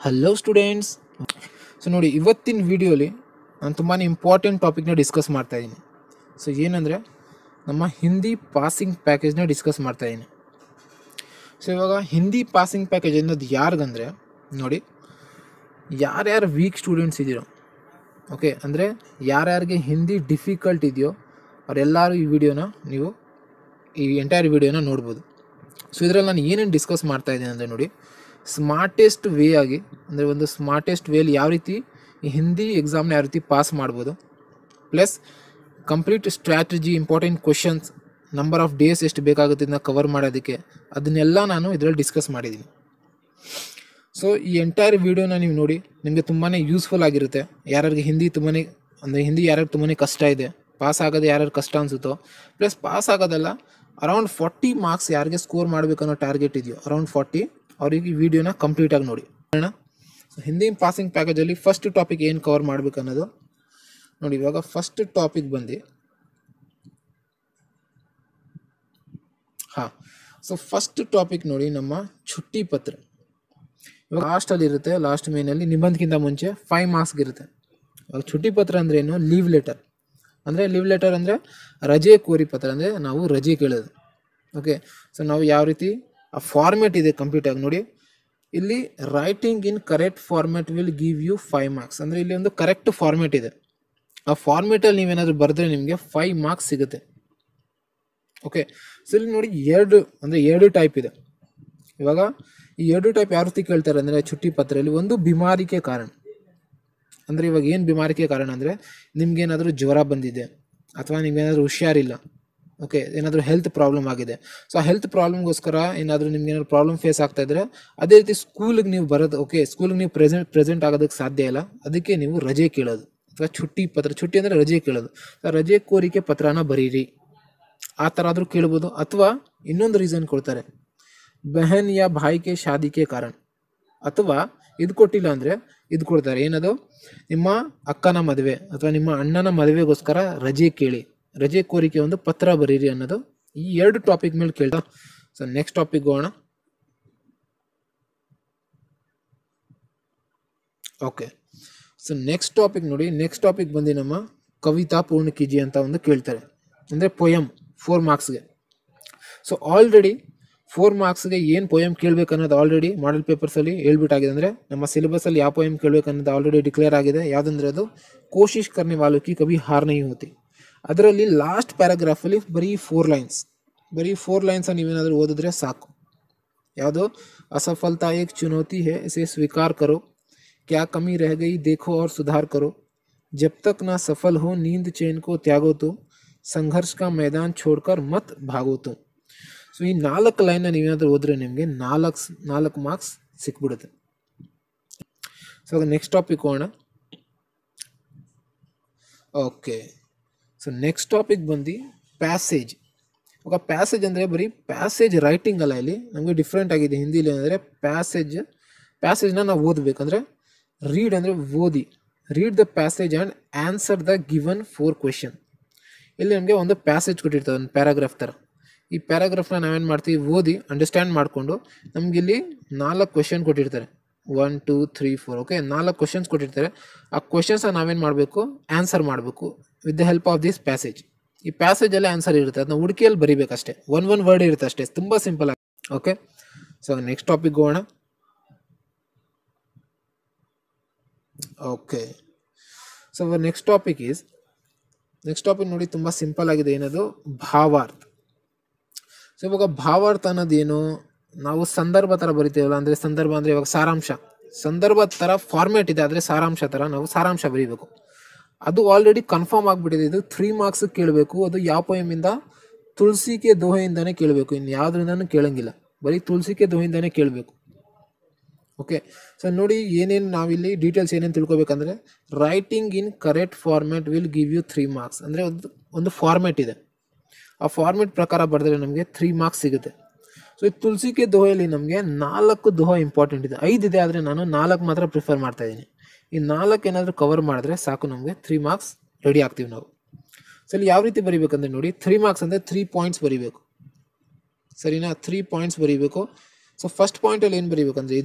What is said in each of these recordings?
hello students so ನೋಡಿ ಇವತ್ತಿನ ವಿಡಿಯೋಲಿ ನಾನು ತುಂಬಾ ಇಂಪಾರ್ಟೆಂಟ್ ಟಾಪಿಕ್ನ ಡಿಸ್ಕಸ್ ಮಾಡ್ತಾ ಇದ್ದೀನಿ ಸೊ ಏನಂದರೆ ನಮ್ಮ ಹಿಂದಿ ಪಾಸಿಂಗ್ ಪ್ಯಾಕೇಜ್ನ ಡಿಸ್ಕಸ್ ಮಾಡ್ತಾ ಇದ್ದೀನಿ ಸೊ ಇವಾಗ ಹಿಂದಿ ಪಾಸಿಂಗ್ ಪ್ಯಾಕೇಜ್ ಅನ್ನೋದು ಯಾರಿಗಂದರೆ ನೋಡಿ ಯಾರ್ಯಾರು ವೀಕ್ ಸ್ಟೂಡೆಂಟ್ಸ್ ಇದೆಯೋ ಓಕೆ ಅಂದರೆ ಯಾರ್ಯಾರಿಗೆ ಹಿಂದಿ ಡಿಫಿಕಲ್ಟ್ ಇದೆಯೋ ಅವರೆಲ್ಲರೂ ಈ ವಿಡಿಯೋನ ನೀವು ಈ ಎಂಟೈರ್ ವಿಡಿಯೋನ ನೋಡ್ಬೋದು ಸೊ ಇದರಲ್ಲಿ ನಾನು ಏನೇನು ಡಿಸ್ಕಸ್ ಮಾಡ್ತಾ ಇದ್ದೀನಿ ಅಂದರೆ ನೋಡಿ ಸ್ಮಾರ್ಟೆಸ್ಟ್ ವೇ ಆಗಿ ಅಂದರೆ ಒಂದು ಸ್ಮಾರ್ಟೆಸ್ಟ್ ವೇಲಿ ಯಾವ ರೀತಿ ಈ ಹಿಂದಿ ಎಕ್ಸಾಮ್ನ ಯಾವ ರೀತಿ ಪಾಸ್ ಮಾಡ್ಬೋದು plus complete strategy important questions number of days ಎಷ್ಟು ಬೇಕಾಗುತ್ತೆ ಇದನ್ನ ಕವರ್ ಮಾಡೋದಕ್ಕೆ ಅದನ್ನೆಲ್ಲ ನಾನು ಇದರಲ್ಲಿ ಡಿಸ್ಕಸ್ ಮಾಡಿದ್ದೀನಿ ಸೊ ಈ ಎಂಟೈರ್ ವಿಡಿಯೋನ ನೀವು ನೋಡಿ ನಿಮಗೆ ತುಂಬಾ ಯೂಸ್ಫುಲ್ ಆಗಿರುತ್ತೆ ಯಾರ್ಯಾರಿಗೆ ಹಿಂದಿ ತುಂಬಾ ಅಂದರೆ ಹಿಂದಿ ಯಾರ್ಯಾರು ತುಂಬಾ ಕಷ್ಟ ಇದೆ ಪಾಸ್ ಆಗೋದು ಯಾರ್ಯಾರು ಕಷ್ಟ ಅನಿಸುತ್ತೋ ಪ್ಲಸ್ ಪಾಸ್ ಆಗೋದಲ್ಲ ಅರೌಂಡ್ ಫಾರ್ಟಿ ಮಾರ್ಕ್ಸ್ ಯಾರಿಗೆ ಸ್ಕೋರ್ ಮಾಡಬೇಕನ್ನೋ ಟಾರ್ಗೆಟ್ ಇದೆಯೋ ಅರೌಂಡ್ ಫಾರ್ಟಿ ಅವ್ರಿಗೆ ಈ ವಿಡಿಯೋನ ಕಂಪ್ಲೀಟಾಗಿ ನೋಡಿ ಅಣ್ಣ ಸೊ ಹಿಂದಿ ಪಾಸಿಂಗ್ ಪ್ಯಾಕೇಜಲ್ಲಿ ಫಸ್ಟ್ ಟಾಪಿಕ್ ಏನು ಕವರ್ ಮಾಡಬೇಕು ಅನ್ನೋದು ನೋಡಿ ಇವಾಗ ಫಸ್ಟ್ ಟಾಪಿಕ್ ಬಂದು ಹಾಂ ಸೊ ಫಸ್ಟ್ ಟಾಪಿಕ್ ನೋಡಿ ನಮ್ಮ ಚುಟ್ಟಿ ಪತ್ರ ಇವಾಗ ಲಾಸ್ಟಲ್ಲಿ ಇರುತ್ತೆ ಲಾಸ್ಟ್ ಮೇನಲ್ಲಿ ನಿಬಂಧಕ್ಕಿಂತ ಮುಂಚೆ ಫೈವ್ ಮಾರ್ಕ್ಸ್ಗೆ ಇರುತ್ತೆ ಇವಾಗ ಚುಟ್ಟಿ ಪತ್ರ ಅಂದ್ರೆ ಏನು ಲೀವ್ ಲೆಟರ್ ಅಂದರೆ ಲೀವ್ ಲೆಟರ್ ಅಂದರೆ ರಜೆ ಕೋರಿ ಪತ್ರ ಅಂದರೆ ನಾವು ರಜೆ ಕೇಳೋದು ಓಕೆ ಸೊ ನಾವು ಯಾವ ರೀತಿ ಆ ಫಾರ್ಮೆಟ್ ಇದೆ ಕಂಪ್ಲೀಟ್ ಆಗಿ ನೋಡಿ ಇಲ್ಲಿ writing in correct format will give you five marks ಅಂದರೆ ಇಲ್ಲಿ ಒಂದು ಕರೆಕ್ಟ್ ಫಾರ್ಮೆಟ್ ಇದೆ ಆ ಫಾರ್ಮೆಟಲ್ಲಿ ನೀವೇನಾದರೂ ಬರೆದ್ರೆ ನಿಮಗೆ ಫೈವ್ ಮಾರ್ಕ್ಸ್ ಸಿಗುತ್ತೆ ಓಕೆ ಸೊ ಇಲ್ಲಿ ನೋಡಿ ಎರಡು ಅಂದರೆ ಎರಡು ಟೈಪ್ ಇದೆ ಇವಾಗ ಈ ಎರಡು ಟೈಪ್ ಯಾವ ರೀತಿ ಕೇಳ್ತಾರೆ ಅಂದರೆ ಚುಟ್ಟಿ ಪತ್ರೆಯಲ್ಲಿ ಒಂದು ಬಿಮಾರಿಕೆ ಕಾರಣ ಅಂದರೆ ಇವಾಗ ಏನು ಬಿಮಾರಿಕೆ ಕಾರಣ ಅಂದರೆ ನಿಮ್ಗೇನಾದರೂ ಜ್ವರ ಬಂದಿದೆ ಅಥವಾ ನಿಮ್ಗೇನಾದರೂ ಹುಷಾರಿಲ್ಲ ಓಕೆ ಏನಾದರೂ ಹೆಲ್ತ್ ಪ್ರಾಬ್ಲಮ್ ಆಗಿದೆ ಸೊ ಆ ಹೆಲ್ತ್ ಪ್ರಾಬ್ಲಮ್ಗೋಸ್ಕರ ಏನಾದರೂ ನಿಮ್ಗೆ ಏನಾದ್ರು ಪ್ರಾಬ್ಲಮ್ ಫೇಸ್ ಆಗ್ತಾ ಇದ್ರೆ ಅದೇ ರೀತಿ ಸ್ಕೂಲಿಗೆ ನೀವು ಬರೋದು ಓಕೆ ಸ್ಕೂಲಿಗೆ ನೀವು ಪ್ರೆಸೆಂಟ್ ಪ್ರೆಸೆಂಟ್ ಆಗೋದಕ್ಕೆ ಸಾಧ್ಯ ಇಲ್ಲ ಅದಕ್ಕೆ ನೀವು ರಜೆ ಕೇಳೋದು ಅಥವಾ ಚುಟ್ಟಿ ಪತ್ರ ಚುಟ್ಟಿ ಅಂದರೆ ರಜೆ ಕೇಳೋದು ಆ ರಜೆ ಕೋರಿಕೆ ಪತ್ರನ ಬರೀರಿ ಆ ಥರ ಆದರೂ ಕೇಳ್ಬೋದು ಅಥವಾ ಇನ್ನೊಂದು ರೀಸನ್ ಕೊಡ್ತಾರೆ ಬೆಹನ್ ಯಾ ಭಾಯ್ಕೆ ಶಾದಿಕೆ ಕಾರಣ ಅಥವಾ ಇದು ಕೊಟ್ಟಿಲ್ಲ ಅಂದರೆ ಇದು ಕೊಡ್ತಾರೆ ಏನದು ನಿಮ್ಮ ಅಕ್ಕನ ಮದುವೆ ಅಥವಾ ನಿಮ್ಮ ಅಣ್ಣನ ಮದುವೆಗೋಸ್ಕರ ರಜೆ ಕೇಳಿ ರಜೆ ಕೋರಿಕೆ ಒಂದು ಪತ್ರ ಬರೀರಿ ಅನ್ನೋದು ಈ ಎರಡು ಟಾಪಿಕ್ ಮೇಲೆ ಕೇಳ್ತಾ ಸೊ ನೆಕ್ಸ್ಟ್ ಟಾಪಿಕ್ ಹೋಗೋಣ ಓಕೆ ಸೊ ನೆಕ್ಸ್ಟ್ ಟಾಪಿಕ್ ನೋಡಿ ನೆಕ್ಸ್ಟ್ ಟಾಪಿಕ್ ಬಂದು ನಮ್ಮ ಕವಿತಾ ಪೂರ್ಣ ಕಿಜಿ ಅಂತ ಒಂದು ಕೇಳ್ತಾರೆ ಅಂದರೆ ಪೊಯಮ್ ಫೋರ್ ಮಾರ್ಕ್ಸ್ಗೆ ಸೊ ಆಲ್ರೆಡಿ ಫೋರ್ ಮಾರ್ಕ್ಸ್ಗೆ ಏನು ಪೊಯಮ್ ಕೇಳಬೇಕು ಅನ್ನೋದು ಆಲ್ರೆಡಿ ಮಾಡಲ್ ಪೇಪರ್ಸಲ್ಲಿ ಹೇಳ್ಬಿಟ್ಟಾಗಿದೆ ಅಂದರೆ ನಮ್ಮ ಸಿಲೆಬಸಲ್ಲಿ ಯಾವ ಪೊಯಮ್ ಕೇಳಬೇಕು ಅನ್ನೋದು ಆಲ್ರೆಡಿ ಡಿಕ್ಲೇರ್ ಆಗಿದೆ ಯಾವುದಂದ್ರೆ ಅದು ಕೋಶಿಶ್ ಕರ್ನೆ ವಾಲು ಕಿ ಕವಿ ಹಾರ್ ನಹಿ ಹೋತಿ ಅದರಲ್ಲಿ ಲಾಸ್ಟ್ ಪ್ಯಾರಾಗ್ರಾಫಲ್ಲಿ ಬರೀ ಫೋರ್ ಲೈನ್ಸ್ ಬರೀ ಫೋರ್ ಲೈನ್ಸ್ ನೀವೇನಾದರೂ ಓದಿದ್ರೆ ಸಾಕು ಯಾವುದು असफलता एक चुनौती है इसे स्वीकार करो क्या कमी रह गई देखो और सुधार करो जब तक ना सफल हो नींद चैन को त्यागो तो ಸಂಘರ್ಷ ಕಾ ಮೈದಾನ್ ಛೋಡ್ಕರ್ ಮತ್ ಭಾಗೋತು ಸೊ ಈ ನಾಲ್ಕು ಲೈನ್ನ ನೀವೇನಾದ್ರೂ ಓದಿದ್ರೆ ನಿಮಗೆ ನಾಲ್ಕು ನಾಲ್ಕು ಮಾರ್ಕ್ಸ್ ಸಿಕ್ಬಿಡುತ್ತೆ ಸೊ ನೆಕ್ಸ್ಟ್ ಟಾಪಿಕ್ ಹೋಗೋಣ ಓಕೆ ಸೊ ನೆಕ್ಸ್ಟ್ ಟಾಪಿಕ್ ಬಂದು ಪ್ಯಾಸೇಜ್ ಇವಾಗ ಪ್ಯಾಸೇಜ್ ಅಂದರೆ ಬರೀ ಪ್ಯಾಸೇಜ್ ರೈಟಿಂಗ್ ಅಲ್ಲ ಇಲ್ಲಿ ನಮಗೆ ಡಿಫ್ರೆಂಟ್ ಆಗಿದೆ ಹಿಂದಿಲಿ ಅಂದರೆ ಪ್ಯಾಸೇಜ್ ಪ್ಯಾಸೇಜ್ನ ನಾವು ಓದಬೇಕಂದ್ರೆ ರೀಡ್ ಅಂದರೆ ಓದಿ read the passage and answer the given four question ಇಲ್ಲಿ ನಮಗೆ ಒಂದು ಪ್ಯಾಸೇಜ್ ಕೊಟ್ಟಿರ್ತಾರೆ ಒಂದು ಪ್ಯಾರಾಗ್ರಾಫ್ ಥರ ಈ ಪ್ಯಾರಾಗ್ರಾಫ್ನ ನಾವೇನು ಮಾಡ್ತೀವಿ ಓದಿ ಅಂಡರ್ಸ್ಟ್ಯಾಂಡ್ ಮಾಡಿಕೊಂಡು ನಮಗಿಲ್ಲಿ ನಾಲ್ಕು ಕ್ವೆಶನ್ ಕೊಟ್ಟಿರ್ತಾರೆ one two three four okay ನಾಲ್ಕು ಕ್ವಶನ್ಸ್ ಕೊಟ್ಟಿರ್ತಾರೆ ಆ ಕ್ವಶನ್ಸ್ನ ನಾವೇನು ಮಾಡಬೇಕು ಆನ್ಸರ್ ಮಾಡಬೇಕು with the help of this passage ಈ ಪ್ಯಾಸೇಜಲ್ಲೇ ಆನ್ಸರ್ ಇರುತ್ತೆ ಅದನ್ನ ಹುಡುಕಿಯಲ್ಲಿ ಬರೀಬೇಕಷ್ಟೇ ಒನ್ ಒನ್ ವರ್ಡ್ ಇರುತ್ತೆ ಅಷ್ಟೇ ತುಂಬ ಸಿಂಪಲ್ ಆಗಿ ಓಕೆ ಸೊ ನೆಕ್ಸ್ಟ್ ಟಾಪಿಕ್ ಹೋಗೋಣ okay so next topic is next topic ನೋಡಿ ತುಂಬ ಸಿಂಪಲ್ ಆಗಿದೆ ಏನದು ಭಾವಾರ್ಥ ಸೊ ಇವಾಗ ಭಾವಾರ್ಥ ಅನ್ನೋದೇನು ನಾವು ಸಂದರ್ಭ ಥರ ಬರಿತೀವಲ್ಲ ಅಂದರೆ ಸಂದರ್ಭ ಅಂದರೆ ಇವಾಗ ಸಾರಾಂಶ ಸಂದರ್ಭ ಥರ ಫಾರ್ಮೇಟ್ ಇದೆ ಆದರೆ ಸಾರಾಂಶ ಥರ ನಾವು ಸಾರಾಂಶ ಬರೀಬೇಕು ಅದು ಆಲ್ರೆಡಿ ಕನ್ಫರ್ಮ್ ಆಗಿಬಿಟ್ಟಿದೆ ಇದು ತ್ರೀ ಮಾರ್ಕ್ಸ್ ಕೇಳಬೇಕು ಅದು ಯಾವ ಪೊಯಮಿಂದ ತುಳಸಿಕೆ ದೋಹೆಯಿಂದನೇ ಕೇಳಬೇಕು ಇನ್ನು ಯಾವುದರಿಂದನೂ ಕೇಳಂಗಿಲ್ಲ ಬರೀ ತುಳಸಿಕೆ ದೋಹೆಯಿಂದನೇ ಕೇಳಬೇಕು ಓಕೆ ಸೊ ನೋಡಿ ಏನೇನು ನಾವಿಲ್ಲಿ ಡೀಟೇಲ್ಸ್ ಏನೇನು ತಿಳ್ಕೊಬೇಕಂದ್ರೆ writing in correct format will give you three marks ಅಂದರೆ ಒಂದು ಒಂದು ಫಾರ್ಮ್ಯಾಟ್ ಇದೆ ಆ ಫಾರ್ಮ್ಯಾಟ್ ಪ್ರಕಾರ ಬರೆದ್ರೆ ನಮಗೆ ತ್ರೀ ಮಾರ್ಕ್ಸ್ ಸಿಗುತ್ತೆ ಸೊ ಈ ತುಳಸಿಕೆ ದೋಹೆಯಲ್ಲಿ ನಮಗೆ ನಾಲ್ಕು ದೋಹ ಇಂಪಾರ್ಟೆಂಟ್ ಇದೆ ಐದು ಇದೆ ಆದರೆ ನಾನು ನಾಲ್ಕು ಮಾತ್ರ ಪ್ರಿಫರ್ ಮಾಡ್ತಾ ಇದ್ದೀನಿ ಈ ನಾಲ್ಕು ಏನಾದರೂ ಕವರ್ ಮಾಡಿದ್ರೆ ಸಾಕು ನಮಗೆ ತ್ರೀ ಮಾರ್ಕ್ಸ್ ರೆಡಿ ಆಗ್ತೀವಿ ನಾವು ಸೊ ಇಲ್ಲಿ ಯಾವ ರೀತಿ ಬರಿಬೇಕಂದ್ರೆ ನೋಡಿ ತ್ರೀ ಮಾರ್ಕ್ಸ್ ಅಂದರೆ ತ್ರೀ ಪಾಯಿಂಟ್ಸ್ ಬರಿಬೇಕು ಸರಿನಾ ತ್ರೀ ಪಾಯಿಂಟ್ಸ್ ಬರೀಬೇಕು ಸೊ ಫಸ್ಟ್ ಪಾಯಿಂಟಲ್ಲಿ ಏನು ಬರೀಬೇಕಂದ್ರೆ ಇದು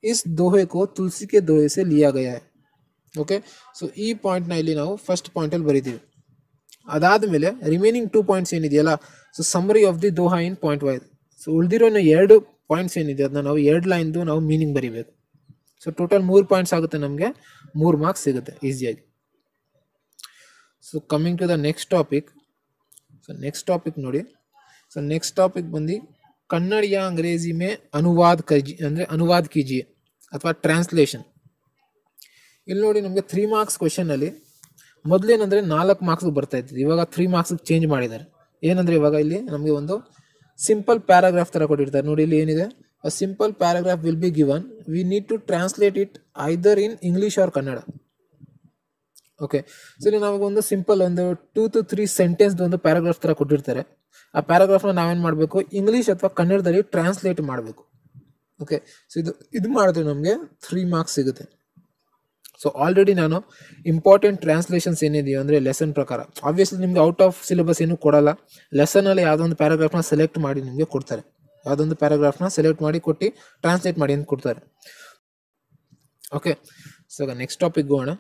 इस दोहे को तुलसी के दोहे से लिया गया है ಓಕೆ ಸೊ ಈ ಪಾಯಿಂಟ್ನ ಇಲ್ಲಿ ನಾವು ಫಸ್ಟ್ ಪಾಯಿಂಟಲ್ಲಿ ಬರೀತೀವಿ ಅದಾದಮೇಲೆ ರಿಮೈನಿಂಗ್ ಟೂ ಪಾಯಿಂಟ್ಸ್ ಏನಿದೆಯಲ್ಲ so summary of the doha in point wise so ಉಳಿದಿರೋ ಎರಡು ಪಾಯಿಂಟ್ಸ್ ಏನಿದೆ ಅದನ್ನ ನಾವು ಎರಡು ಲೈನ್ದು ನಾವು ಮೀನಿಂಗ್ ಬರೀಬೇಕು ಸೊ ಟೋಟಲ್ ಮೂರು ಪಾಯಿಂಟ್ಸ್ ಆಗುತ್ತೆ ನಮಗೆ ಮೂರು ಮಾರ್ಕ್ಸ್ ಸಿಗುತ್ತೆ ಈಸಿಯಾಗಿ so coming to the next topic so next topic ನೋಡಿ ಸೊ ನೆಕ್ಸ್ಟ್ ಟಾಪಿಕ್ ಬಂದು ಕನ್ನಡ ಯಾ ಅಂಗ್ರೇಜಿ ಮೇ ಅನುವಾದ್ ಕಜಿ ಅಂದರೆ ಅನುವಾದ್ ಕೀಜಿಯೆ ಅಥವಾ ಟ್ರಾನ್ಸ್ಲೇಷನ್ ಇಲ್ಲಿ ನೋಡಿ ನಮಗೆ ತ್ರೀ ಮಾರ್ಕ್ಸ್ ಕ್ವಶನಲ್ಲಿ ಮೊದಲೇನಂದರೆ ನಾಲ್ಕು ಮಾರ್ಕ್ಸ್ ಬರ್ತಾ ಇತ್ತು ಇವಾಗ ತ್ರೀ ಮಾರ್ಕ್ಸ್ಗೆ ಚೇಂಜ್ ಮಾಡಿದ್ದಾರೆ ಏನಂದರೆ ಇವಾಗ ಇಲ್ಲಿ ನಮಗೆ ಒಂದು ಸಿಂಪಲ್ ಪ್ಯಾರಾಗ್ರಾಫ್ ಥರ ಕೊಟ್ಟಿರ್ತಾರೆ ನೋಡಿ ಇಲ್ಲಿ ಏನಿದೆ a simple paragraph will be given we need to translate it either in English or Kannada okay so ಇಲ್ಲಿ ನಮಗೆ ಒಂದು ಸಿಂಪಲ್ ಒಂದು ಟೂ ಟು ತ್ರೀ ಸೆಂಟೆನ್ಸ್ ಒಂದು ಪ್ಯಾರಾಗ್ರಾಫ್ ಥರ ಕೊಟ್ಟಿರ್ತಾರೆ ಆ ಪ್ಯಾರಾಗ್ರಾಫ್ನ ನಾವೇನು ಮಾಡಬೇಕು ಇಂಗ್ಲೀಷ್ ಅಥವಾ ಕನ್ನಡದಲ್ಲಿ ಟ್ರಾನ್ಸ್ಲೇಟ್ ಮಾಡಬೇಕು ಓಕೆ ಸೊ ಇದು ಇದು ಮಾಡಿದ್ರೆ ನಮಗೆ ತ್ರೀ ಮಾರ್ಕ್ಸ್ ಸಿಗುತ್ತೆ ಸೊ ಆಲ್ರೆಡಿ ನಾನು ಇಂಪಾರ್ಟೆಂಟ್ ಟ್ರಾನ್ಸ್ಲೇಷನ್ಸ್ ಏನಿದೆಯೋ ಅಂದರೆ ಲೆಸನ್ ಪ್ರಕಾರ ಆಬ್ವಿಯಸ್ಲಿ ನಿಮಗೆ ಔಟ್ ಆಫ್ ಸಿಲೆಬಸ್ ಏನೂ ಕೊಡಲ್ಲ ಲೆಸನಲ್ಲಿ ಯಾವುದೊಂದು ಪ್ಯಾರಾಗ್ರಾಫ್ನ ಸೆಲೆಕ್ಟ್ ಮಾಡಿ ನಿಮಗೆ ಕೊಡ್ತಾರೆ ಯಾವುದೊಂದು ಪ್ಯಾರಾಗ್ರಾಫ್ನ ಸೆಲೆಕ್ಟ್ ಮಾಡಿ ಕೊಟ್ಟು ಟ್ರಾನ್ಸ್ಲೇಟ್ ಮಾಡಿ ಅಂತ ಕೊಡ್ತಾರೆ ಓಕೆ ಸೊ ನೆಕ್ಸ್ಟ್ ಟಾಪಿಕ್ ಹೋಗೋಣ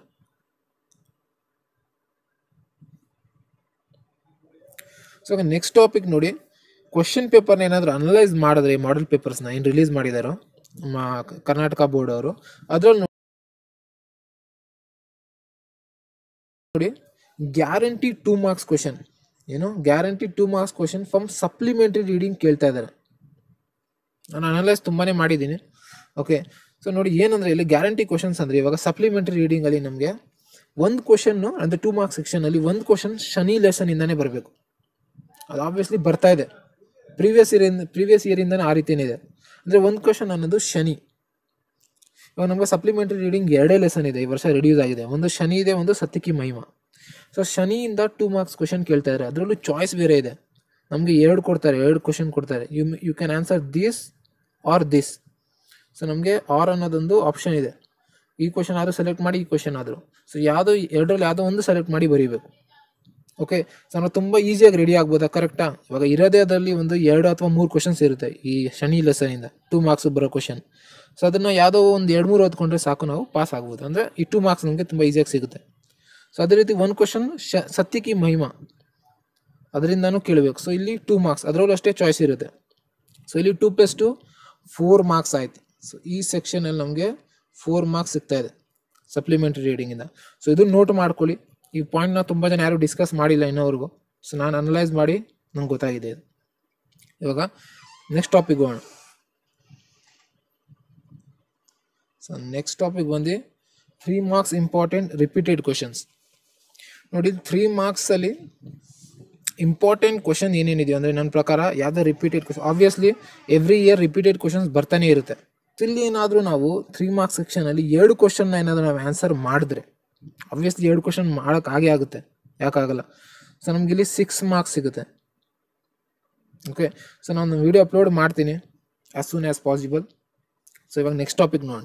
ಸೊ ನೆಕ್ಸ್ಟ್ ಟಾಪಿಕ್ ನೋಡಿ ಕ್ವಶನ್ ಪೇಪರ್ನ ಏನಾದರೂ ಅನಲೈಸ್ ಮಾಡಿದ್ರೆ ಮಾಡೆಲ್ ಪೇಪರ್ಸ್ನ ಏನು ರಿಲೀಸ್ ಮಾಡಿದಾರೋ ನಮ್ಮ ಕರ್ನಾಟಕ ಬೋರ್ಡ್ ಅವರು ಅದರಲ್ಲಿ ನೋಡಿ ಗ್ಯಾರಂಟಿ ಟೂ ಮಾರ್ಕ್ಸ್ ಕ್ವಶನ್ ಏನು guarantee two marks question from supplementary reading ಕೇಳ್ತಾ ಇದ್ದಾರೆ ನಾನು ಅನಲೈಸ್ ತುಂಬಾನೇ ಮಾಡಿದ್ದೀನಿ ಓಕೆ ಸೊ ನೋಡಿ ಏನಂದ್ರೆ ಇಲ್ಲಿ ಗ್ಯಾರಂಟಿ ಕ್ವಶನ್ಸ್ ಅಂದ್ರೆ ಇವಾಗ ಸಪ್ಲಿಮೆಂಟರಿ ರೀಡಿಂಗ್ ಅಲ್ಲಿ ನಮಗೆ ಒಂದು ಕ್ವಶನ್ ಅಂದ್ರೆ ಟೂ ಮಾರ್ಕ್ಸ್ ಸೆಕ್ಷನ್ ಅಲ್ಲಿ ಒಂದು ಕ್ವಶನ್ ಶನಿ ಲೆಸನ್ ಇಂದಾನೆ ಬರಬೇಕು ಅದು ಆಬ್ವಿಯಸ್ಲಿ ಬರ್ತಾ ಇದೆ ಪ್ರೀವಿಯಸ್ ಇಯರ್ ಪ್ರೀವಿಯಸ್ ಇಯರ್ ಇಂದಾನೆ ಆ ರೀತಿನೇ ಇದೆ ಅಂದ್ರೆ ಒಂದು ಕ್ವಶನ್ ಅನ್ನೋದು ಶನಿ ಇವಾಗ ನಮಗೆ ಸಪ್ಲಿಮೆಂಟರಿ ರೀಡಿಂಗ್ ಎರಡೇ ಲೆಸನ್ ಇದೆ ಈ ವರ್ಷ ರಿಡ್ಯೂಸ್ ಆಗಿದೆ ಒಂದು ಶನಿ ಇದೆ ಒಂದು ಸತ್ಯಕಿ ಮಹಿಮಾ ಸೊ ಶನಿಯಿಂದ ಟೂ ಮಾರ್ಕ್ಸ್ ಕ್ವಶನ್ ಕೇಳ್ತಾ ಇದ್ದಾರೆ ಅದರಲ್ಲೂ ಚಾಯ್ಸ್ ಬೇರೆ ಇದೆ ನಮಗೆ ಎರಡು ಕೊಡ್ತಾರೆ ಎರಡು ಕ್ವಶನ್ ಕೊಡ್ತಾರೆ you you can answer this or this so ನಮಗೆ ಆರ್ ಅನ್ನೋದೊಂದು ಆಪ್ಷನ್ ಇದೆ ಈ ಕ್ವಶನ್ ಆದರೂ ಸೆಲೆಕ್ಟ್ ಮಾಡಿ ಈ ಕ್ವಶನ್ ಆದರೂ ಸೊ ಯಾವುದೋ ಎರಡರಲ್ಲಿ ಯಾವುದೋ ಒಂದು ಸೆಲೆಕ್ಟ್ ಮಾಡಿ ಬರೀಬೇಕು ಓಕೆ ಸೊ ನಾವು ತುಂಬ ಈಸಿಯಾಗಿ ರೆಡಿ ಆಗ್ಬೋದಾ ಕರೆಕ್ಟಾ ಇವಾಗ ಇರೋದೇ ಅದರಲ್ಲಿ ಒಂದು ಎರಡು ಅಥವಾ ಮೂರು ಕ್ವಶನ್ಸ್ ಇರುತ್ತೆ ಈ ಶನಿ ಲೆಸನಿಂದ ಟೂ ಮಾರ್ಕ್ಸ್ ಬರೋ ಕ್ವಶನ್ ಸೊ ಅದನ್ನು ಯಾವುದೋ ಒಂದು ಎರಡು ಮೂರು ಓದ್ಕೊಂಡ್ರೆ ಸಾಕು ನಾವು ಪಾಸ್ ಆಗ್ಬೋದು ಅಂದರೆ ಈ ಟೂ ಮಾರ್ಕ್ಸ್ ನಮಗೆ ತುಂಬ ಈಸಿಯಾಗಿ ಸಿಗುತ್ತೆ ಸೊ ಅದೇ ರೀತಿ ಒಂದು ಕ್ವಶನ್ ಶ ಸತ್ಯಕಿ ಮಹಿಮಾ ಅದರಿಂದನೂ ಕೇಳಬೇಕು ಸೊ ಇಲ್ಲಿ ಟೂ ಮಾರ್ಕ್ಸ್ ಅದರಲ್ಲೂ ಅಷ್ಟೇ ಚಾಯ್ಸ್ ಇರುತ್ತೆ ಸೊ ಇಲ್ಲಿ two plus two four marks ಆಯ್ತು ಸೊ ಈ ಸೆಕ್ಷನಲ್ಲಿ ನಮಗೆ ಫೋರ್ ಮಾರ್ಕ್ಸ್ ಸಿಗ್ತಾ ಇದೆ ಸಪ್ಲಿಮೆಂಟ್ರಿ ರೀಡಿಂಗಿಂದ ಸೊ ಇದು ನೋಟ್ ಮಾಡ್ಕೊಳ್ಳಿ ಈ ಪಾಯಿಂಟ್ನ ತುಂಬ ಜನ ಯಾರು ಡಿಸ್ಕಸ್ ಮಾಡಿಲ್ಲ ಇನ್ನೋವರೆಗೂ ಸೊ ನಾನು ಅನಲೈಸ್ ಮಾಡಿ ನಂಗೆ ಗೊತ್ತಾಗಿದೆ ಇದು ಇವಾಗ ನೆಕ್ಸ್ಟ್ ಟಾಪಿಕ್ ಹೋಗೋಣ ಸೊ ನೆಕ್ಸ್ಟ್ ಟಾಪಿಕ್ ಬಂದು three marks important repeated questions ನೋಡಿ ತ್ರೀ ಮಾರ್ಕ್ಸಲ್ಲಿ ಇಂಪಾರ್ಟೆಂಟ್ ಕ್ವಶನ್ ಏನೇನಿದೆಯೋ ಅಂದರೆ ನನ್ನ ಪ್ರಕಾರ ಯಾವುದೋ repeated question obviously every year repeated questions ಬರ್ತಾನೆ ಇರುತ್ತೆ ಇಲ್ಲಿ ಏನಾದರೂ ನಾವು ತ್ರೀ ಮಾರ್ಕ್ಸ್ ಸೆಕ್ಷನಲ್ಲಿ ಎರಡು ಕ್ವಶನ್ನ ಏನಾದರೂ ನಾವು ಆನ್ಸರ್ ಮಾಡಿದ್ರೆ ಆಬ್ವಿಯಸ್ಲಿ ಎರಡು ಕ್ವಶನ್ ಮಾಡೋಕೆ ಆಗೇ ಆಗುತ್ತೆ ಯಾಕಾಗಲ್ಲ ಸೊ ನಮ್ಗೆ ಇಲ್ಲಿ ಸಿಕ್ಸ್ ಮಾರ್ಕ್ಸ್ ಸಿಗುತ್ತೆ ಓಕೆ ಸೊ ನಾನು ವಿಡಿಯೋ ಅಪ್ಲೋಡ್ ಮಾಡ್ತೀನಿ as soon as possible so ಇವಾಗ ನೆಕ್ಸ್ಟ್ ಟಾಪಿಕ್ ನೋಡೋಣ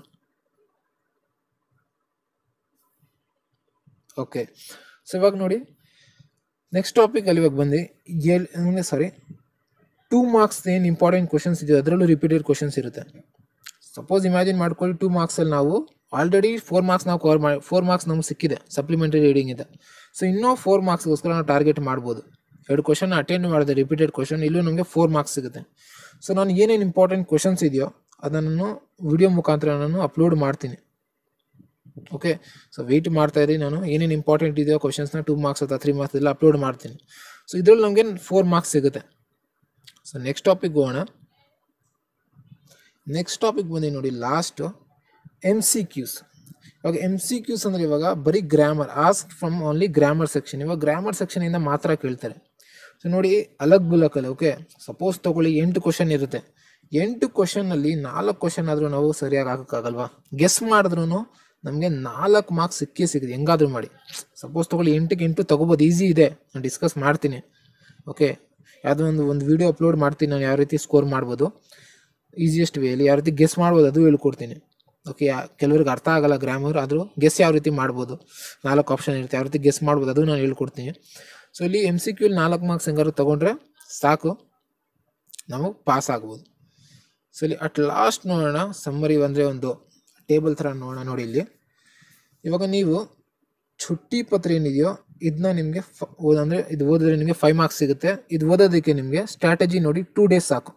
ಓಕೆ ಸೊ ಇವಾಗ ನೋಡಿ ನೆಕ್ಸ್ಟ್ ಟಾಪಿಕ್ ಅಲ್ಲಿ ಇವಾಗ ಬಂದು ಏಳು ಸಾರಿ ಟೂ ಮಾರ್ಕ್ಸ್ ಏನು ಇಂಪಾರ್ಟೆಂಟ್ ಕ್ವಶನ್ಸ್ ಇದೆ ಅದರಲ್ಲೂ ರಿಪೀಟೆಡ್ ಕ್ವಶನ್ಸ್ ಇರುತ್ತೆ ಸಪೋಸ್ ಇಮ್ಯಾಜಿನ್ ಮಾಡ್ಕೊಳ್ಳಿ ಟೂ ಮಾರ್ಕ್ಸಲ್ಲಿ ನಾವು ಆಲ್ರೆಡಿ ಫೋರ್ ಮಾರ್ಕ್ಸ್ ನಾವು ಕವರ್ ಮಾಡಿ ಫೋರ್ ಮಾರ್ಕ್ಸ್ ನಮ್ಗೆ ಸಿಕ್ಕಿದೆ ಸಪ್ಲಿಮೆಂಟರಿ ರೀಡಿಂಗ್ ಇದೆ ಸೊ ಇನ್ನೂ ಫೋರ್ ಮಾರ್ಕ್ಸ್ಗೋಸ್ಕರ ನಾವು ಟಾರ್ಗೆಟ್ ಮಾಡ್ಬೋದು ಎರಡು ಕ್ವಶನ್ ಅಟೆಂಡ್ ಮಾಡಿದೆ ರಿಪೀಟೆಡ್ ಕ್ವಶನ್ ಇಲ್ಲೂ ನಮಗೆ ಫೋರ್ ಮಾರ್ಕ್ಸ್ ಸಿಗುತ್ತೆ ಸೊ ನಾನು ಏನೇನು ಇಂಪಾರ್ಟೆಂಟ್ ಕ್ವಶನ್ಸ್ ಇದೆಯೋ ಅದನ್ನು ನಾನು ವಿಡಿಯೋ ಮುಖಾಂತರ ನಾನು ಅಪ್ಲೋಡ್ ಮಾಡ್ತೀನಿ ಓಕೆ ಸೊ ವೆಯ್ಟ್ ಮಾಡ್ತಾ ಇರಿ ನಾನು ಏನೇನು ಇಂಪಾರ್ಟೆಂಟ್ ಇದೆಯೋ ಕ್ವಶನ್ಸ್ನ ಟೂ ಮಾರ್ಕ್ಸ್ ಅಥವಾ ತ್ರೀ ಮಾರ್ಕ್ಸ್ ಎಲ್ಲ ಅಪ್ಲೋಡ್ ಮಾಡ್ತೀನಿ ಸೊ ಇದರಲ್ಲಿ ನಮಗೆ ಫೋರ್ ಮಾರ್ಕ್ಸ್ ಸಿಗುತ್ತೆ ಸೊ ನೆಕ್ಸ್ಟ್ ಟಾಪಿಕ್ ಹೋಗೋಣ ನೆಕ್ಸ್ಟ್ ಟಾಪಿಕ್ ಬಂದು ನೋಡಿ ಲಾಸ್ಟ್ ಎಮ್ ಸಿ ಕ್ಯೂಸ್ ಇವಾಗ ಎಮ್ ಸಿ ಕ್ಯೂಸ್ ಅಂದರೆ ಇವಾಗ ಬರೀ grammar ask from only grammar section ಇವಾಗ ಗ್ರಾಮರ್ ಸೆಕ್ಷನಿಂದ ಮಾತ್ರ ಕೇಳ್ತಾರೆ ಸೊ ನೋಡಿ ಅಲಗ್ ಬುಲಕಲ್ಲಿ ಓಕೆ ಸಪೋಸ್ ತಗೊಳ್ಳಿ ಎಂಟು ಕ್ವಶನ್ ಇರುತ್ತೆ ಎಂಟು ಕ್ವಶನಲ್ಲಿ ನಾಲ್ಕು ಕ್ವಶನ್ ಆದರೂ ನಾವು ಸರಿಯಾಗಿ ಹಾಕೋಕ್ಕಾಗಲ್ವಾ ಗೆಸ್ ಮಾಡಿದ್ರೂ ನಮಗೆ ನಾಲ್ಕು ಮಾರ್ಕ್ಸ್ ಸಿಕ್ಕೇ ಸಿಗುತ್ತೆ ಹೆಂಗಾದ್ರೂ ಮಾಡಿ ಸಪೋಸ್ ತಗೊಳ್ಳಿ ಎಂಟಕ್ಕೆ ಎಂಟು ತಗೋಬೋದು ಈಸಿ ಇದೆ ನಾನು ಡಿಸ್ಕಸ್ ಮಾಡ್ತೀನಿ ಓಕೆ ಯಾವುದೋ ಒಂದು ಒಂದು ವಿಡಿಯೋ ಅಪ್ಲೋಡ್ ಮಾಡ್ತೀನಿ ನಾನು ಯಾವ ರೀತಿ ಸ್ಕೋರ್ ಮಾಡ್ಬೋದು ಈಸಿಯೆಸ್ಟ್ ವೇಲಿ ಯಾವ ರೀತಿ ಗೆಸ್ ಮಾಡ್ಬೋದು ಅದು ಹೇಳ್ಕೊಡ್ತೀನಿ ಓಕೆ ಕೆಲವ್ರಿಗೆ ಅರ್ಥ ಆಗಲ್ಲ ಗ್ರಾಮರ್ ಆದರೂ ಗೆಸ್ ಯಾವ ರೀತಿ ಮಾಡ್ಬೋದು ನಾಲ್ಕು ಆಪ್ಷನ್ ಇರುತ್ತೆ ಯಾವ ರೀತಿ ಗೆಸ್ ಮಾಡ್ಬೋದು ಅದು ನಾನು ಹೇಳ್ಕೊಡ್ತೀನಿ ಸೊ ಇಲ್ಲಿ ಎಮ್ ಸಿ ಕ್ಯೂಲಿ ನಾಲ್ಕು ಮಾರ್ಕ್ಸ್ ಹೆಂಗಾದ್ರು ತೊಗೊಂಡ್ರೆ ಸಾಕು ನಾವು ಪಾಸ್ ಆಗ್ಬೋದು ಸೊ ಇಲ್ಲಿ ಅಟ್ ಲಾಸ್ಟ್ ನೋಡೋಣ ಸಮ್ಮರಿ ಅಂದರೆ ಒಂದು ಟೇಬಲ್ ಥರ ನೋಡೋಣ ನೋಡಿ ಇಲ್ಲಿ ಇವಾಗ ನೀವು ಚುಟ್ಟಿ ಪತ್ರ ಏನಿದೆಯೋ ಇದನ್ನ ನಿಮಗೆ ಅಂದರೆ ಇದು ಓದಿದ್ರೆ ನಿಮಗೆ ಫೈವ್ ಮಾರ್ಕ್ಸ್ ಸಿಗುತ್ತೆ ಇದು ಓದೋದಕ್ಕೆ ನಿಮಗೆ ಸ್ಟ್ರಾಟಜಿ ನೋಡಿ ಟೂ ಡೇಸ್ ಸಾಕು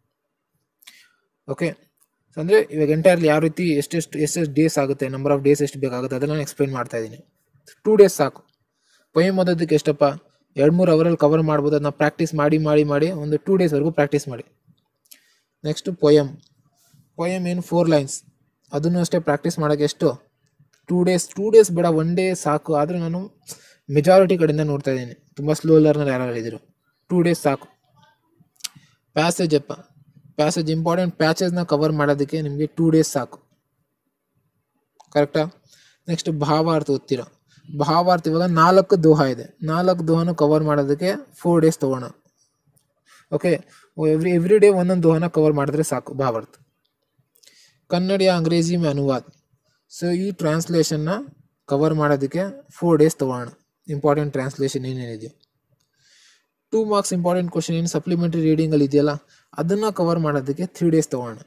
ಓಕೆ ಅಂದರೆ ಇವಾಗ ಎಂಟೈರ್ಲಿ ಯಾವ ರೀತಿ ಎಷ್ಟೆಷ್ಟು ಎಷ್ಟೆಷ್ಟು ಡೇಸ್ ಆಗುತ್ತೆ ನಂಬರ್ ಆಫ್ ಡೇಸ್ ಎಷ್ಟು ಬೇಕಾಗುತ್ತೆ ಅದನ್ನು ನಾನು ಎಕ್ಸ್ಪ್ಲೈನ್ ಮಾಡ್ತಾ ಇದ್ದೀನಿ ಟೂ ಡೇಸ್ ಸಾಕು ಪೊಯಮ್ ಓದೋದಕ್ಕೆ ಎಷ್ಟಪ್ಪ ಎರಡು ಮೂರು ಅವರಲ್ಲಿ ಕವರ್ ಮಾಡ್ಬೋದು ಅದನ್ನ ಪ್ರಾಕ್ಟೀಸ್ ಮಾಡಿ ಮಾಡಿ ಮಾಡಿ ಒಂದು ಟೂ ಡೇಸ್ವರೆಗೂ ಪ್ರಾಕ್ಟೀಸ್ ಮಾಡಿ ನೆಕ್ಸ್ಟ್ ಪೊಯಮ್ ಪೊಯಮ್ ಏನು ಫೋರ್ ಲೈನ್ಸ್ ಅದನ್ನು ಅಷ್ಟೇ ಪ್ರಾಕ್ಟೀಸ್ ಮಾಡೋಕ್ಕೆ ಎಷ್ಟು ಟೂ ಡೇಸ್ ಟೂ ಡೇಸ್ ಬೇಡ ಒನ್ ಡೇ ಸಾಕು ಆದರೆ ನಾನು ಮೆಜಾರಿಟಿ ಕಡೆಯಿಂದ ನೋಡ್ತಾ ಇದ್ದೀನಿ ತುಂಬ ಸ್ಲೋ ಲರ್ನರ್ ಯಾರು ಇದ್ದರು ಟೂ ಡೇಸ್ ಸಾಕು ಪ್ಯಾಸೇಜ್ ಅಪ್ಪ ಪ್ಯಾಸೇಜ್ ಇಂಪಾರ್ಟೆಂಟ್ ಪ್ಯಾಚಸ್ನ ಕವರ್ ಮಾಡೋದಕ್ಕೆ ನಿಮಗೆ ಟೂ ಡೇಸ್ ಸಾಕು ಕರೆಕ್ಟಾ ನೆಕ್ಸ್ಟ್ ಭಾವಾರ್ಥ ಓದ್ತೀರ ಭಾವಾರ್ಥ ಇವಾಗ ನಾಲ್ಕು ದೋಹ ಇದೆ ನಾಲ್ಕು ದೋಹನ ಕವರ್ ಮಾಡೋದಕ್ಕೆ ಫೋರ್ ಡೇಸ್ ತೊಗೋಣ ಓಕೆ ಎವ್ರಿ ಎವ್ರಿ ಡೇ ಒಂದೊಂದು ದೋಹನ ಕವರ್ ಮಾಡಿದ್ರೆ ಸಾಕು ಭಾವಾರ್ಥ ಕನ್ನಡ ಯಾ ಅಂಗ್ರೇಜಿ ಮೇ ಅನುವಾದ ಸೊ ಈ ಟ್ರಾನ್ಸ್ಲೇಷನ್ನ ಕವರ್ ಮಾಡೋದಕ್ಕೆ ಫೋರ್ ಡೇಸ್ ತೊಗೊಳ್ಳೋಣ ಇಂಪಾರ್ಟೆಂಟ್ ಟ್ರಾನ್ಸ್ಲೇಷನ್ ಏನೇನಿದೆಯೋ ಟೂ ಮಾರ್ಕ್ಸ್ ಇಂಪಾರ್ಟೆಂಟ್ ಕ್ವಶನ್ ಏನು ಸಪ್ಲಿಮೆಂಟರಿ ರೀಡಿಂಗಲ್ಲಿ ಇದೆಯಲ್ಲ ಅದನ್ನು ಕವರ್ ಮಾಡೋದಕ್ಕೆ ತ್ರೀ ಡೇಸ್ ತೊಗೊಳ್ಳೋಣ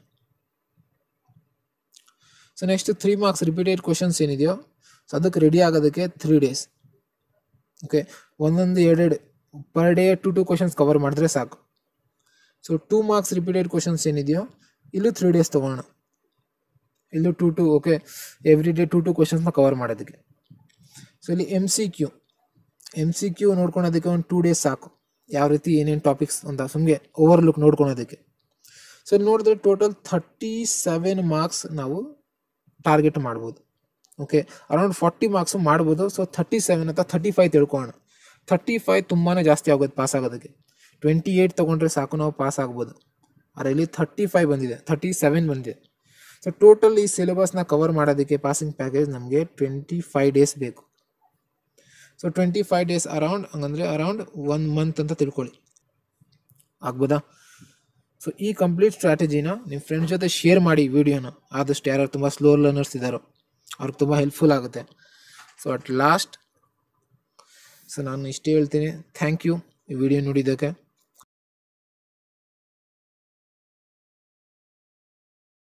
so next three marks repeated questions ಏನಿದೆಯೋ ಸೊ ಅದಕ್ಕೆ ರೆಡಿ ಆಗೋದಕ್ಕೆ ತ್ರೀ ಡೇಸ್ ಓಕೆ ಒಂದೊಂದು ಎರಡೆರಡು per day two two questions cover ಮಾಡಿದ್ರೆ ಸಾಕು so two marks repeated questions ಏನಿದೆಯೋ ಇಲ್ಲೂ ತ್ರೀ ಡೇಸ್ ತೊಗೊಳ್ಳೋಣ ಇಲ್ಲೂ two two okay every day two two ಕ್ವಶನ್ಸ್ನ cover ಮಾಡೋದಕ್ಕೆ ಸೊ ಇಲ್ಲಿ M C Q M C Q ನೋಡ್ಕೊಳೋದಕ್ಕೆ ಒಂದು ಟೂ ಡೇಸ್ ಸಾಕು ಯಾವ ರೀತಿ ಏನೇನು ಟಾಪಿಕ್ಸ್ ಅಂತ ಸುಮ್ಮನೆ ಓವರ್ ಲುಕ್ ನೋಡ್ಕೊಳೋದಕ್ಕೆ ಸೊ ಇಲ್ಲಿ ನೋಡಿದ್ರೆ ಟೋಟಲ್ ಥರ್ಟಿ ಸೆವೆನ್ ಮಾರ್ಕ್ಸ್ ನಾವು ಟಾರ್ಗೆಟ್ ಮಾಡ್ಬೋದು ಓಕೆ ಅರೌಂಡ್ ಫಾರ್ಟಿ ಮಾರ್ಕ್ಸು ಮಾಡ್ಬೋದು ಸೊ ಥರ್ಟಿ ಸೆವೆನ್ ಅಥವಾ ಥರ್ಟಿ ಫೈವ್ ತಿಳ್ಕೊಳ್ಳೋಣ ಥರ್ಟಿ ಫೈವ್ ತುಂಬಾ ಜಾಸ್ತಿ ಆಗೋದು ಪಾಸ್ ಆಗೋದಕ್ಕೆ ಟ್ವೆಂಟಿ ಏಯ್ಟ್ ತೊಗೊಂಡ್ರೆ ಸಾಕು ನಾವು ಪಾಸ್ ಆಗ್ಬೋದು ಆದರೆ ಇಲ್ಲಿ ಥರ್ಟಿ ಫೈವ್ ಬಂದಿದೆ ಥರ್ಟಿ ಸೆವೆನ್ ಬಂದಿದೆ ಸೊ ಟೋಟಲ್ ಈ ಸಿಲೆಬಸ್ನ ಕವರ್ ಮಾಡೋದಕ್ಕೆ ಪಾಸಿಂಗ್ ಪ್ಯಾಕೇಜ್ ನಮಗೆ ಟ್ವೆಂಟಿ ಫೈವ್ ಡೇಸ್ ಬೇಕು so twenty five days around ಹಂಗಂದರೆ ಅರೌಂಡ್ ಒನ್ ಮಂತ್ ಅಂತ ತಿಳ್ಕೊಳ್ಳಿ ಆಗ್ಬೋದಾ ಸೊ ಈ ಕಂಪ್ಲೀಟ್ ಸ್ಟ್ರಾಟಜಿನ ನಿಮ್ಮ ಫ್ರೆಂಡ್ಸ್ ಜೊತೆ ಶೇರ್ ಮಾಡಿ ವಿಡಿಯೋನ ಆದಷ್ಟು ಯಾರು ತುಂಬ ಸ್ಲೋ ಲರ್ನರ್ಸ್ ಇದ್ದಾರೋ ಅವ್ರಿಗೆ ತುಂಬ ಹೆಲ್ಪ್ಫುಲ್ ಆಗುತ್ತೆ ಸೊ ಅಟ್ ಲಾಸ್ಟ್ ಸೊ ನಾನು ಇಷ್ಟೇ ಹೇಳ್ತೀನಿ ಥ್ಯಾಂಕ್ ಯು ಈ ವಿಡಿಯೋ ನೋಡಿದ್ದಕ್ಕೆ